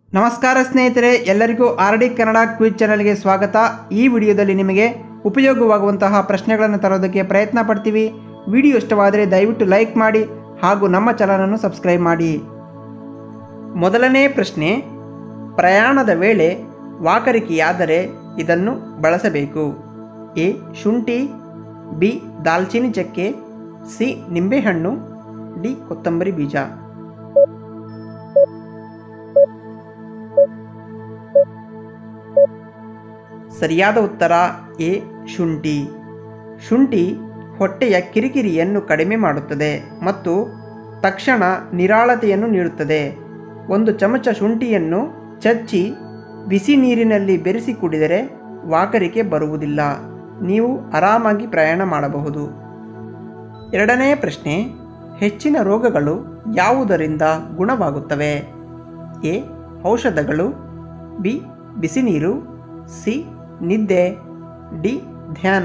ನಮಸ್ಕಾರ ಸ್ನೇಹಿತರೆ ಎಲ್ಲರಿಗೂ ಆರ್ ಡಿ ಕನ್ನಡ ಕ್ವಿಜ್ ಚಾನಲ್ಗೆ ಸ್ವಾಗತ ಈ ವಿಡಿಯೋದಲ್ಲಿ ನಿಮಗೆ ಉಪಯೋಗವಾಗುವಂತಹ ಪ್ರಶ್ನೆಗಳನ್ನು ತರೋದಕ್ಕೆ ಪ್ರಯತ್ನ ಪಡ್ತೀವಿ ವಿಡಿಯೋ ಇಷ್ಟವಾದರೆ ದಯವಿಟ್ಟು ಲೈಕ್ ಮಾಡಿ ಹಾಗೂ ನಮ್ಮ ಚಾನಲನ್ನು ಸಬ್ಸ್ಕ್ರೈಬ್ ಮಾಡಿ ಮೊದಲನೇ ಪ್ರಶ್ನೆ ಪ್ರಯಾಣದ ವೇಳೆ ವಾಕರಿಕೆಯಾದರೆ ಇದನ್ನು ಬಳಸಬೇಕು ಎ ಶುಂಠಿ ಬಿ ದಾಲ್ಚಿನ್ನಿ ಚಕ್ಕೆ ಸಿ ನಿಂಬೆಹಣ್ಣು ಡಿ ಕೊತ್ತಂಬರಿ ಬೀಜ ಸರಿಯಾದ ಉತ್ತರ ಎ ಶುಂಠಿ ಶುಂಠಿ ಹೊಟ್ಟೆಯ ಕಿರಿಕಿರಿಯನ್ನು ಕಡಿಮೆ ಮಾಡುತ್ತದೆ ಮತ್ತು ತಕ್ಷಣ ನಿರಾಳತೆಯನ್ನು ನೀಡುತ್ತದೆ ಒಂದು ಚಮಚ ಶುಂಠಿಯನ್ನು ಚಚ್ಚಿ ಬಿಸಿ ನೀರಿನಲ್ಲಿ ಬೆರೆಸಿ ಕುಡಿದರೆ ವಾಕರಿಕೆ ಬರುವುದಿಲ್ಲ ನೀವು ಆರಾಮಾಗಿ ಪ್ರಯಾಣ ಮಾಡಬಹುದು ಎರಡನೇ ಪ್ರಶ್ನೆ ಹೆಚ್ಚಿನ ರೋಗಗಳು ಯಾವುದರಿಂದ ಗುಣವಾಗುತ್ತವೆ ಎ ಔಷಧಗಳು ಬಿ ಬಿಸಿ ನೀರು ಸಿ ನಿದ್ದೆ ಡಿ ಧ್ಯಾನ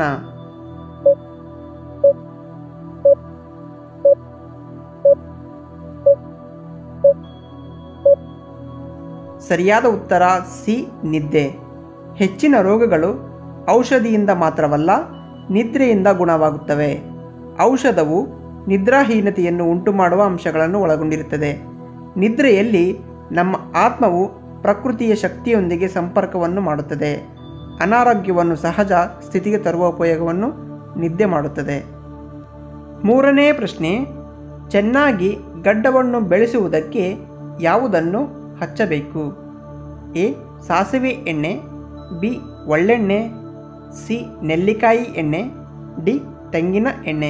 ಸರಿಯಾದ ಉತ್ತರ ಸಿ ನಿದ್ದೆ ಹೆಚ್ಚಿನ ರೋಗಗಳು ಔಷಧಿಯಿಂದ ಮಾತ್ರವಲ್ಲ ನಿದ್ರೆಯಿಂದ ಗುಣವಾಗುತ್ತವೆ ಔಷಧವು ನಿದ್ರಾಹೀನತೆಯನ್ನು ಉಂಟುಮಾಡುವ ಅಂಶಗಳನ್ನು ಒಳಗೊಂಡಿರುತ್ತದೆ ನಿದ್ರೆಯಲ್ಲಿ ನಮ್ಮ ಆತ್ಮವು ಪ್ರಕೃತಿಯ ಶಕ್ತಿಯೊಂದಿಗೆ ಸಂಪರ್ಕವನ್ನು ಮಾಡುತ್ತದೆ ಅನಾರೋಗ್ಯವನ್ನು ಸಹಜ ಸ್ಥಿತಿಗೆ ತರುವ ಉಪಯೋಗವನ್ನು ನಿದ್ದೆ ಮಾಡುತ್ತದೆ ಮೂರನೇ ಪ್ರಶ್ನೆ ಚೆನ್ನಾಗಿ ಗಡ್ಡವನ್ನು ಬೆಳೆಸುವುದಕ್ಕೆ ಯಾವುದನ್ನು ಹಚ್ಚಬೇಕು ಎ ಸಾಸಿವೆ ಎಣ್ಣೆ ಬಿ ಒಳ್ಳೆಣ್ಣೆ ಸಿ ನೆಲ್ಲಿಕಾಯಿ ಎಣ್ಣೆ ಡಿ ತೆಂಗಿನ ಎಣ್ಣೆ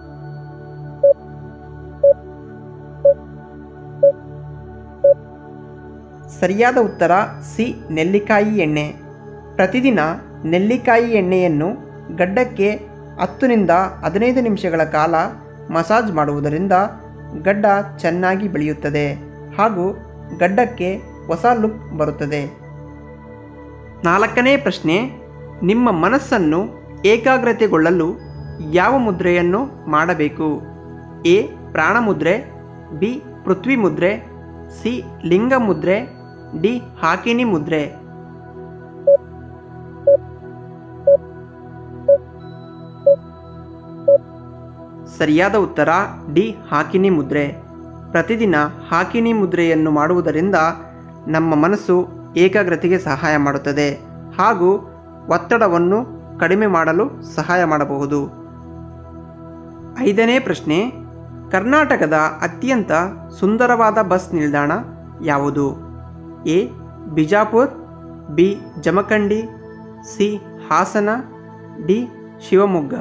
ಸರಿಯಾದ ಉತ್ತರ ಸಿ ನೆಲ್ಲಿಕಾಯಿ ಎಣ್ಣೆ ಪ್ರತಿದಿನ ನೆಲ್ಲಿಕಾಯಿ ಎಣ್ಣೆಯನ್ನು ಗಡ್ಡಕ್ಕೆ ಹತ್ತರಿಂದ ಹದಿನೈದು ನಿಮಿಷಗಳ ಕಾಲ ಮಸಾಜ್ ಮಾಡುವುದರಿಂದ ಗಡ್ಡ ಚೆನ್ನಾಗಿ ಬೆಳೆಯುತ್ತದೆ ಹಾಗೂ ಗಡ್ಡಕ್ಕೆ ಹೊಸ ಲುಕ್ ಬರುತ್ತದೆ ನಾಲ್ಕನೇ ಪ್ರಶ್ನೆ ನಿಮ್ಮ ಮನಸ್ಸನ್ನು ಏಕಾಗ್ರತೆಗೊಳ್ಳಲು ಯಾವ ಮುದ್ರೆಯನ್ನು ಮಾಡಬೇಕು ಎ ಪ್ರಾಣಮುದ್ರೆ ಬಿ ಪೃಥ್ವಿ ಮುದ್ರೆ ಸಿ ಲಿಂಗ ಮುದ್ರೆ ಡಿ ಹಾಕಿನಿ ಮುದ್ರೆ ಸರಿಯಾದ ಉತ್ತರ ಡಿ ಹಾಕಿನಿ ಮುದ್ರೆ ಪ್ರತಿದಿನ ಹಾಕಿನಿ ಮುದ್ರೆಯನ್ನು ಮಾಡುವುದರಿಂದ ನಮ್ಮ ಮನಸ್ಸು ಏಕಾಗ್ರತೆಗೆ ಸಹಾಯ ಮಾಡುತ್ತದೆ ಹಾಗೂ ಒತ್ತಡವನ್ನು ಕಡಿಮೆ ಮಾಡಲು ಸಹಾಯ ಮಾಡಬಹುದು ಐದನೇ ಪ್ರಶ್ನೆ ಕರ್ನಾಟಕದ ಅತ್ಯಂತ ಸುಂದರವಾದ ಬಸ್ ನಿಲ್ದಾಣ ಯಾವುದು A Bijapur B Jamkhandi C Hassan D Shivamogga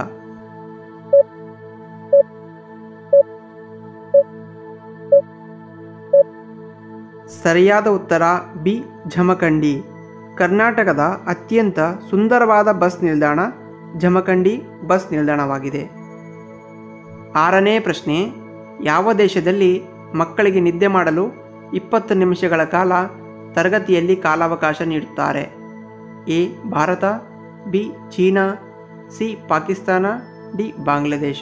ಸರಿಯಾದ ಉತ್ತರ ಬಿ ಜಮಖಂಡಿ ಕರ್ನಾಟಕದ ಅತ್ಯಂತ ಸುಂದರವಾದ ಬಸ್ ನಿಲ್ದಾಣ ಜಮಖಂಡಿ ಬಸ್ ನಿಲ್ದಾಣವಾಗಿದೆ ಆರನೇ ಪ್ರಶ್ನೆ ಯಾವ ದೇಶದಲ್ಲಿ ಮಕ್ಕಳಿಗೆ ನಿದ್ದೆ ಮಾಡಲು ಇಪ್ಪತ್ತು ನಿಮಿಷಗಳ ಕಾಲ ತರಗತಿಯಲ್ಲಿ ಕಾಲಾವಕಾಶ ನೀಡುತ್ತಾರೆ A Bharat B China C Pakistan D Bangladesh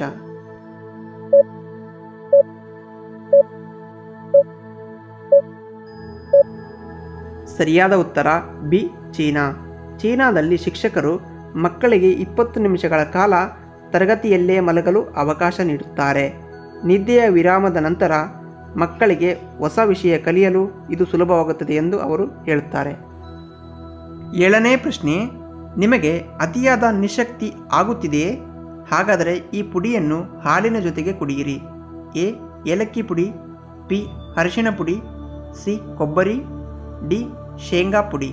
ಸರಿಯಾದ ಉತ್ತರ ಬಿ ಚೀನಾ ಚೀನಾದಲ್ಲಿ ಶಿಕ್ಷಕರು ಮಕ್ಕಳಿಗೆ ಇಪ್ಪತ್ತು ನಿಮಿಷಗಳ ಕಾಲ ತರಗತಿಯಲ್ಲೇ ಮಲಗಲು ಅವಕಾಶ ನೀಡುತ್ತಾರೆ ನಿದ್ದೆಯ ವಿರಾಮದ ನಂತರ ಮಕ್ಕಳಿಗೆ ಹೊಸ ವಿಷಯ ಕಲಿಯಲು ಇದು ಸುಲಭವಾಗುತ್ತದೆ ಎಂದು ಅವರು ಹೇಳುತ್ತಾರೆ ಏಳನೇ ಪ್ರಶ್ನೆ ನಿಮಗೆ ಅತಿಯಾದ ನಿಶಕ್ತಿ ಆಗುತ್ತಿದೆಯೇ ಹಾಗಾದರೆ ಈ ಪುಡಿಯನ್ನು ಹಾಲಿನ ಜೊತೆಗೆ ಕುಡಿಯಿರಿ ಎ ಏಲಕ್ಕಿ ಪುಡಿ ಬಿ ಅರಿಶಿಣ ಪುಡಿ ಸಿ ಕೊಬ್ಬರಿ ಡಿ ಶೇಂಗಾ ಪುಡಿ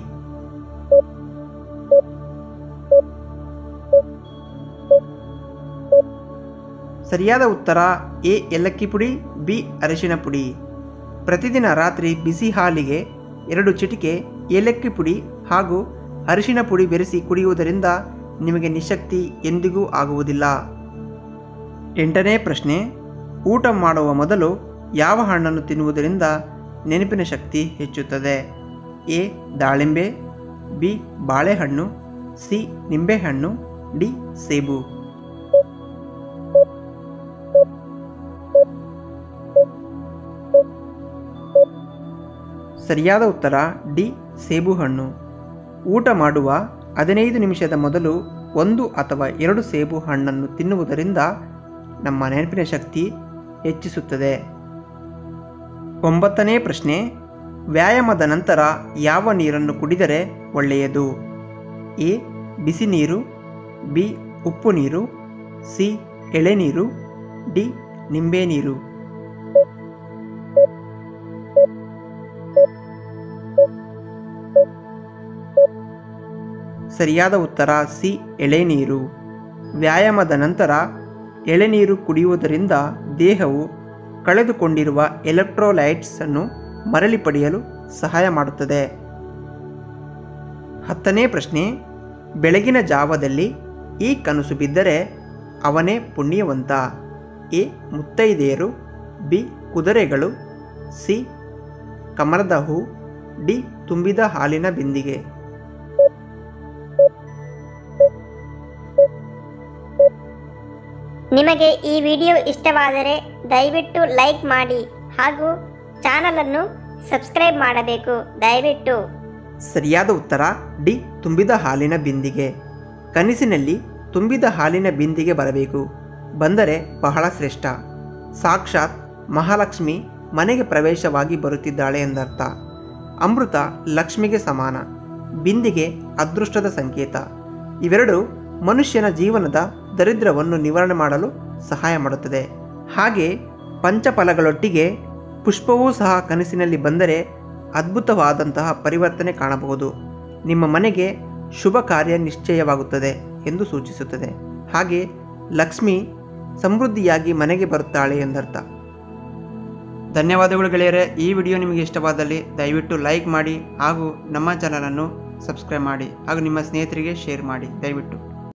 ಸರಿಯಾದ ಉತ್ತರ ಎ ಏಲಕ್ಕಿ ಪುಡಿ ಬಿ ಅರಿಶಿಣ ಪುಡಿ ಪ್ರತಿದಿನ ರಾತ್ರಿ ಬಿಸಿ ಹಾಲಿಗೆ ಎರಡು ಚಿಟಿಕೆ ಏಲಕ್ಕಿ ಪುಡಿ ಹಾಗೂ ಅರಿಶಿಣ ಪುಡಿ ಬೆರೆಸಿ ಕುಡಿಯುವುದರಿಂದ ನಿಮಗೆ ನಿಶಕ್ತಿ ಎಂದಿಗೂ ಆಗುವುದಿಲ್ಲ ಎಂಟನೇ ಪ್ರಶ್ನೆ ಊಟ ಮಾಡುವ ಮೊದಲು ಯಾವ ಹಣ್ಣನ್ನು ತಿನ್ನುವುದರಿಂದ ನೆನಪಿನ ಶಕ್ತಿ ಹೆಚ್ಚುತ್ತದೆ ಎ ದಾಳಿಂಬೆ ಬಿ ಬಾಳೆಹಣ್ಣು ಸಿ ನಿಂಬೆಹಣ್ಣು ಡಿ ಸೇಬು ಸರಿಯಾದ ಉತ್ತರ ಡಿ ಸೇಬುಹಣ್ಣು ಊಟ ಮಾಡುವ ಹದಿನೈದು ನಿಮಿಷದ ಮೊದಲು ಒಂದು ಅಥವಾ ಎರಡು ಸೇಬು ಹಣ್ಣನ್ನು ತಿನ್ನುವುದರಿಂದ ನಮ್ಮ ನೆನಪಿನ ಶಕ್ತಿ ಹೆಚ್ಚಿಸುತ್ತದೆ ಒಂಬತ್ತನೇ ಪ್ರಶ್ನೆ ವ್ಯಾಯಾಮದ ನಂತರ ಯಾವ ನೀರನ್ನು ಕುಡಿದರೆ ಒಳ್ಳೆಯದು ಎ ಬಿಸಿ ನೀರು ಬಿ ಉಪ್ಪು ನೀರು ಸಿ ಎಳೆನೀರು ಡಿ ನಿಂಬೆ ನೀರು ಸರಿಯಾದ ಉತ್ತರ ಸಿ ಎಳೆನೀರು ವ್ಯಾಯಾಮದ ನಂತರ ಎಳೆನೀರು ಕುಡಿಯುವುದರಿಂದ ದೇಹವು ಕಳೆದುಕೊಂಡಿರುವ ಎಲೆಕ್ಟ್ರೋಲೈಟ್ಸ್ ಅನ್ನು ಮರಳಿ ಪಡೆಯಲು ಸಹಾಯ ಮಾಡುತ್ತದೆ ಹತ್ತನೇ ಪ್ರಶ್ನೆ ಬೆಳಗಿನ ಜಾವದಲ್ಲಿ ಈ ಕನಸು ಬಿದ್ದರೆ ಅವನೇ ಪುಣ್ಯವಂತ ಎ ಮುತ್ತೈದೆಯರು ಬಿ ಕುದುರೆಗಳು ಸಿ ಕಮಲದ ಹೂ ಡಿ ತುಂಬಿದ ಹಾಲಿನ ಬಿಂದಿಗೆ ನಿಮಗೆ ಈ ವಿಡಿಯೋ ಇಷ್ಟವಾದರೆ ದಯವಿಟ್ಟು ಲೈಕ್ ಮಾಡಿ ಹಾಗೂ ಚಾನಲನ್ನು ಸಬ್ಸ್ಕ್ರೈಬ್ ಮಾಡಬೇಕು ದಯವಿಟ್ಟು ಸರಿಯಾದ ಉತ್ತರ ಡಿ ತುಂಬಿದ ಹಾಲಿನ ಬಿಂದಿಗೆ ಕನಸಿನಲ್ಲಿ ತುಂಬಿದ ಹಾಲಿನ ಬಿಂದಿಗೆ ಬರಬೇಕು ಬಂದರೆ ಬಹಳ ಶ್ರೇಷ್ಠ ಸಾಕ್ಷಾತ್ ಮಹಾಲಕ್ಷ್ಮಿ ಮನೆಗೆ ಪ್ರವೇಶವಾಗಿ ಬರುತ್ತಿದ್ದಾಳೆ ಎಂದರ್ಥ ಅಮೃತ ಲಕ್ಷ್ಮಿಗೆ ಸಮಾನ ಬಿಂದಿಗೆ ಅದೃಷ್ಟದ ಸಂಕೇತ ಇವೆರಡು ಮನುಷ್ಯನ ಜೀವನದ ದರಿದ್ರವನ್ನು ನಿವಾರಣೆ ಮಾಡಲು ಸಹಾಯ ಮಾಡುತ್ತದೆ ಹಾಗೆ ಪಂಚಫಲಗಳೊಟ್ಟಿಗೆ ಪುಷ್ಪವೂ ಸಹ ಕನಸಿನಲ್ಲಿ ಬಂದರೆ ಅದ್ಭುತವಾದಂತಹ ಪರಿವರ್ತನೆ ಕಾಣಬಹುದು ನಿಮ್ಮ ಮನೆಗೆ ಶುಭ ಕಾರ್ಯ ನಿಶ್ಚಯವಾಗುತ್ತದೆ ಎಂದು ಸೂಚಿಸುತ್ತದೆ ಹಾಗೆ ಲಕ್ಷ್ಮಿ ಸಮೃದ್ಧಿಯಾಗಿ ಮನೆಗೆ ಬರುತ್ತಾಳೆ ಎಂದರ್ಥ ಧನ್ಯವಾದಗಳು ಗೆಳೆಯರೆ ಈ ವಿಡಿಯೋ ನಿಮಗೆ ಇಷ್ಟವಾದಲ್ಲಿ ದಯವಿಟ್ಟು ಲೈಕ್ ಮಾಡಿ ಹಾಗೂ ನಮ್ಮ ಚಾನಲನ್ನು ಸಬ್ಸ್ಕ್ರೈಬ್ ಮಾಡಿ ಹಾಗೂ ನಿಮ್ಮ ಸ್ನೇಹಿತರಿಗೆ ಶೇರ್ ಮಾಡಿ ದಯವಿಟ್ಟು